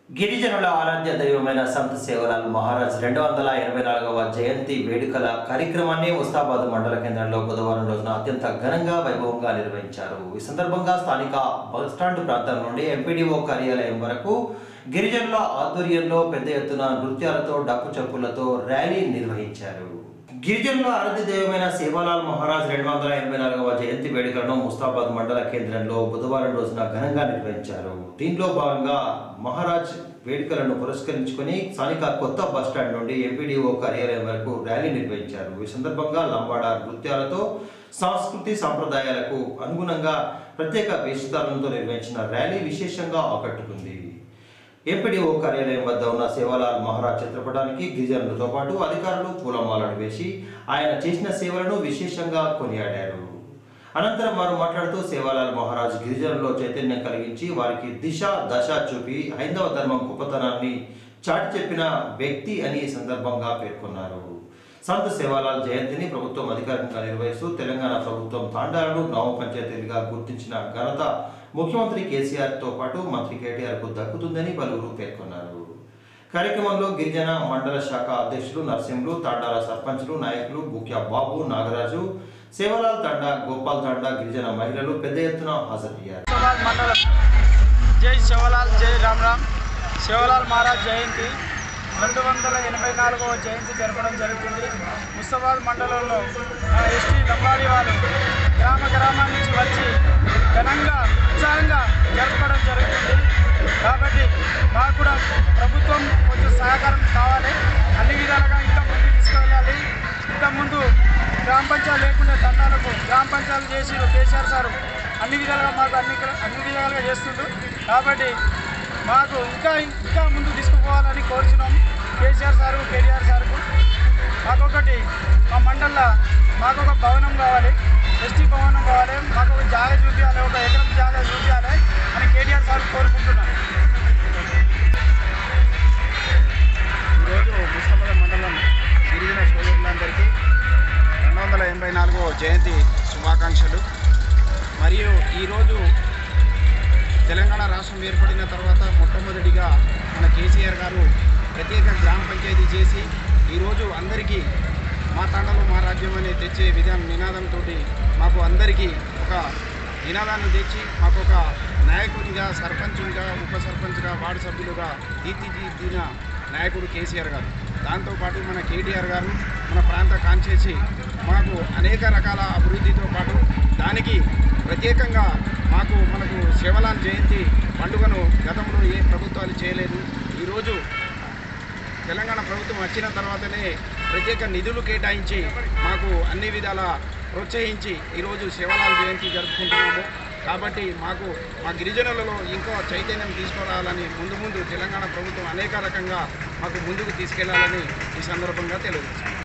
గిరిజనుల ఆరాధ్య దైవమైన సంత సేవలాల్ మహారాజ్ రెండు వందల ఎనభై నాలుగవ జయంతి వేడుకల కార్యక్రమాన్ని ముస్తాబాద్ మండల కేంద్రంలో బుధవారం రోజున అత్యంత ఘనంగా వైభవంగా నిర్వహించారు ఈ సందర్భంగా స్థానిక బస్టాండ్ ప్రాంతం నుండి ఎంపీడీఓ కార్యాలయం వరకు గిరిజనుల ఆధ్వర్యంలో పెద్ద ఎత్తున నృత్యాలతో డప్పు చప్పులతో ర్యాలీ నిర్వహించారు గిరిజనుల ఆరాధ్య దైవమైన సేవాలాల్ మహారాజ్ రెండు వందల ఎనభై నాలుగవ జయంతి వేడుకలను ముస్తాబాద్ మండల కేంద్రంలో బుధవారం రోజున ఘనంగా నిర్వహించారు దీంట్లో భాగంగా మహారాజ్ వేడుకలను పురస్కరించుకొని స్థానిక కొత్త బస్టాండ్ నుండి ఎంపీడీఓ కార్యాలయం వరకు ర్యాలీ నిర్వహించారు ఈ సందర్భంగా లంబాడా నృత్యాలతో సంస్కృతి సాంప్రదాయాలకు అనుగుణంగా ప్రత్యేక వేషధారణతో నిర్వహించిన ర్యాలీ విశేషంగా ఆకట్టుకుంది ఎంపీడీఓ కార్యాలయం వద్ద ఉన్న సేవాలాల్ మహారాజ్ చిత్రపటానికి గిరిజనులతో పాటు అధికారులు పూలమాలలు వేసి ఆయన చేసిన సేవలను విశేషంగా కొనియాడారు అనంతరం వారు మాట్లాడుతూ సేవాలాల్ మహారాజ్ గిరిజనుల్లో చైతన్యం కలిగించి వారికి దిశ దశ చూపి హైందవ ధర్మం గొప్పతనాన్ని చాటి చెప్పిన వ్యక్తి అని ఈ సందర్భంగా పేర్కొన్నారు సంత సేవాలాల్ జయంతిని ప్రభుత్వం అధికారికంగా నిర్వహిస్తూ తెలంగాణ ప్రభుత్వం తాండాలను గ్రామ పంచాయతీలుగా గుర్తించిన ఘనత ముఖ్యమంత్రి కేసీఆర్ తో పాటు మంత్రి కేటీఆర్ కు దక్కుతుందని పలువురు పేర్కొన్నారు కార్యక్రమంలో గిరిజన మండల శాఖ అధ్యక్షులు నరసింహులు తాండాల సర్పంచులు నాయకులు బుక్యా బాబు నాగరాజు సేవలాల్ తండా గోపాల్ తండా గిరిజన మహిళలు పెద్ద ఎత్తున హాజరయ్యారు ముస్తాబాద్ మండలం జై శివలాల్ జై రామ్ రామ్ శివలాల్ మహారాజ్ జయంతి రెండు వందల ఎనభై నాలుగవ జయంతి జరపడం జరుగుతుంది ముస్తాబాద్ మండలంలో ఆ ఎస్టీ లంబాడి వాళ్ళు గ్రామ గ్రామాల నుంచి వచ్చి ఘనంగా ఉత్సాహంగా జరపడం జరుగుతుంది కాబట్టి మాకు కూడా ప్రభుత్వం కొంచెం సహకారం కావాలి అన్ని విధాలుగా ఇంకా ముందుకు తీసుకెళ్ళాలి ఇంతకుముందు గ్రామ పంచాయతీ లేకుండా తండాలకు గ్రామ పంచాయతీ చేసి కేసీఆర్ సారు అన్ని విధాలుగా మాకు అన్ని అన్ని విధాలుగా చేస్తుండ్రు కాబట్టి మాకు ఇంకా ఇంకా ముందు తీసుకుపోవాలని కోరుచున్నాం కేసీఆర్ సారు కేటీఆర్ సార్కు మాకు ఒకటి మా మండల్లో మాకు ఒక భవనం కావాలి ఎస్టీ భవనం కావాలి మాకు ఒక జాగా చూపించాలి ఒక ఎకరం జాగా చూపించాలి అని కేటీఆర్ సార్ కోరుకుంటున్నాను ఈరోజు ముస్తాబాద్ మండలం గిరిజన సోదరులందరికీ రెండు వందల ఎనభై నాలుగో జయంతి శుభాకాంక్షలు మరియు ఈరోజు తెలంగాణ రాష్ట్రం ఏర్పడిన తర్వాత మొట్టమొదటిగా మన కేసీఆర్ గారు ప్రత్యేక గ్రామ పంచాయతీ చేసి ఈరోజు అందరికీ మా తండలో మా రాజ్యం అనే తెచ్చే విధానం నినాదంతో మాకు అందరికీ ఒక నినాదాన్ని తెచ్చి మాకు ఒక నాయకునిగా సర్పంచునిగా ఉప సర్పంచ్గా వార్డు సభ్యులుగా తీర్చిదిద్దిన నాయకుడు కేసీఆర్ గారు దాంతోపాటు మన కేటీఆర్ గారు మన ప్రాంత కాంచేసి మాకు అనేక రకాల అభివృద్ధితో పాటు దానికి ప్రత్యేకంగా మాకు మనకు శివలాల్ జయంతి పండుగను గతంలో ఏ ప్రభుత్వాలు చేయలేదు ఈరోజు తెలంగాణ ప్రభుత్వం వచ్చిన తర్వాతనే ప్రత్యేక నిధులు కేటాయించి మాకు అన్ని విధాల ప్రోత్సహించి ఈరోజు శివలాల్ జయంతి జరుపుకుంటున్నాము కాబట్టి మాకు మా గిరిజనులలో ఇంకో చైతన్యం తీసుకురావాలని ముందు ముందు తెలంగాణ ప్రభుత్వం అనేక రకంగా మాకు ముందుకు తీసుకెళ్లాలని ఈ సందర్భంగా తెలియజేస్తాం